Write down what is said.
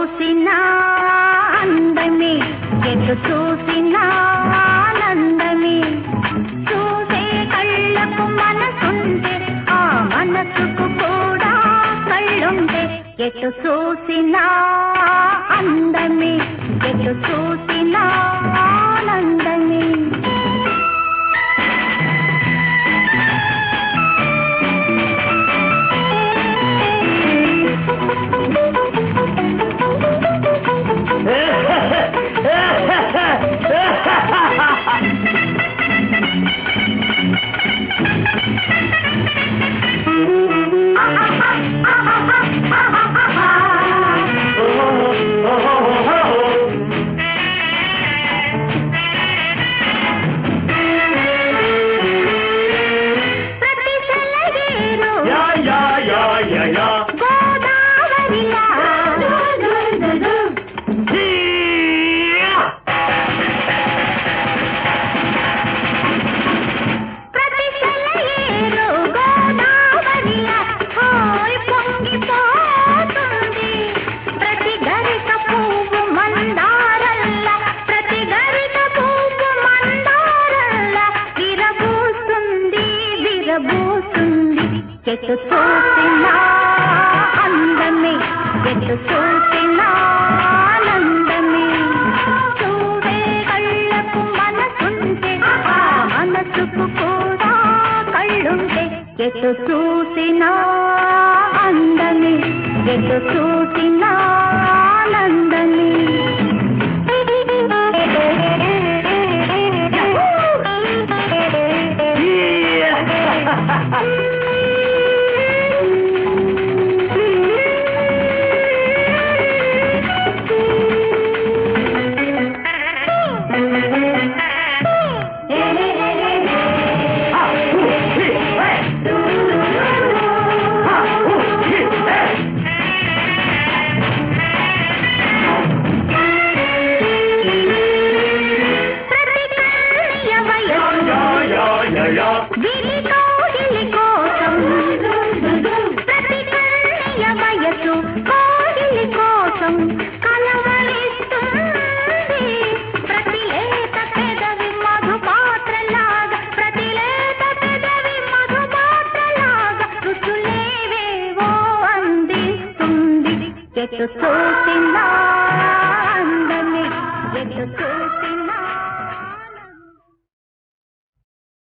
చూసినా అందమే ఎటు చూసినా ఆనందమే చూసే కళ్ళకు మనసుంటే ఆ మనసుకు కూడా కళ్ళుంటే ఎటు చూసినా అందమే ఎటు చూసినా ఆనందమే ప్రతి సెలయేరు యా యా యా యా యా గోదావరిలా ప్రతి సెలయేరు గోదావరిలా హాయ్ పొంగిపోతుంది ప్రతి గరిక పువ్వు మందారల్ల ప్రతి గరిక పువ్వు మందారల్ల విరబూస్తుంది విరబూస్తుంది ఎటు చూసినా అందమే ఎటు చూసినా ఆనందమే చూడే కళ్ళకు మనసుంటే ఆ మనసుకు కూడా కళ్ళుంటే ఎటు చూసినా అందమే ఎటు చూసినా ఆనందమే ప్రతి కన్య వయసు యా యా యా యా విలి కోగిలి కోసం ప్రతి కన్య వయసు కోగిలి కోసం కలవలిస్తుంది ప్రతి లేత పెదవి మధు పాత్రలాగా ప్రతి లేత పెదవి మధు పాత్రలాగా రుచులేవేవో అందిస్తుంది ఎటు చూసినా అందమే ఎటు చూసినా